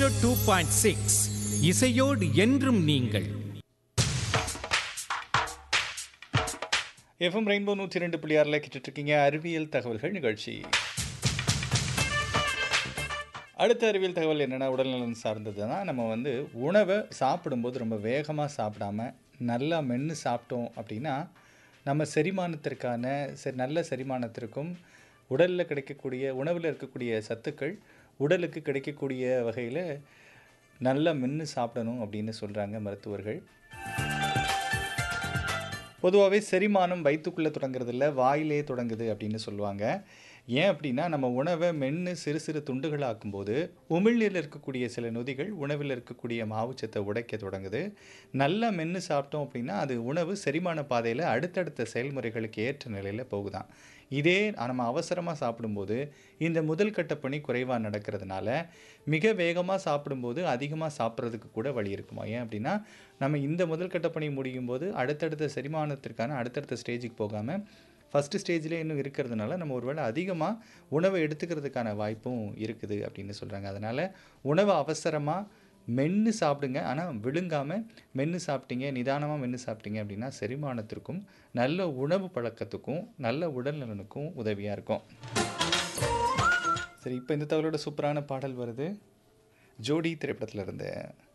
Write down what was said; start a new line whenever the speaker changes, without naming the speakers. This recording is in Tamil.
டூ பாயிண்ட் சிக்ஸ் இசையோடு என்றும் நீங்கள்
எஃப்எம் ரெயின்போ நூற்றி ரெண்டு புள்ளி ஆறில் இருக்கீங்க அறிவியல் தகவல்கள் நிகழ்ச்சி அடுத்த அறிவியல் தகவல் என்னென்னா உடல்நலன் சார்ந்ததுன்னா நம்ம வந்து உணவை சாப்பிடும்போது ரொம்ப வேகமாக சாப்பிடாம நல்லா மென்று சாப்பிட்டோம் அப்படின்னா நம்ம செரிமானத்திற்கான செ நல்ல செரிமானத்திற்கும் உடலில் கிடைக்கக்கூடிய உணவில் இருக்கக்கூடிய சத்துக்கள் உடலுக்கு கிடைக்கக்கூடிய வகையில் நல்லா மென்று சாப்பிடணும் அப்படின்னு சொல்கிறாங்க மருத்துவர்கள் பொதுவாகவே செரிமானம் வயிற்றுக்குள்ளே தொடங்குறதில்ல வாயிலே தொடங்குது அப்படின்னு சொல்லுவாங்க ஏன் அப்படின்னா நம்ம உணவை மென்று சிறு சிறு துண்டுகளாக்கும்போது உமிழ்நீரில் இருக்கக்கூடிய சில நொதிகள் உணவில் இருக்கக்கூடிய மாவுச்சத்தை உடைக்க தொடங்குது நல்லா மென்று சாப்பிட்டோம் அப்படின்னா அது உணவு செரிமான பாதையில் அடுத்தடுத்த செயல்முறைகளுக்கு ஏற்ற நிலையில் போகுதாம் இதே நம்ம அவசரமாக சாப்பிடும்போது இந்த முதல் கட்ட பணி குறைவாக நடக்கிறதுனால மிக வேகமாக சாப்பிடும்போது அதிகமாக சாப்பிட்றதுக்கு கூட வழி இருக்குமா ஏன் அப்படின்னா நம்ம இந்த முதல் கட்ட பணி முடியும் போது அடுத்தடுத்த செரிமானத்திற்கான அடுத்தடுத்த ஸ்டேஜுக்கு போகாமல் ஃபஸ்ட்டு ஸ்டேஜ்லேயே இன்னும் இருக்கிறதுனால நம்ம ஒருவேளை அதிகமாக உணவை எடுத்துக்கிறதுக்கான வாய்ப்பும் இருக்குது அப்படின்னு சொல்கிறாங்க அதனால் உணவை அவசரமாக மென்று சாப்பிடுங்க ஆனால் விழுங்காமல் மென்று சாப்பிட்டீங்க நிதானமாக மென்று சாப்பிட்டீங்க அப்படின்னா செரிமானத்திற்கும் நல்ல உணவு பழக்கத்துக்கும் நல்ல உடல் நலனுக்கும் உதவியாக இருக்கும் சரி இப்போ இந்த தகவலோட சூப்பரான பாடல் வருது ஜோடி திரைப்படத்தில் இருந்து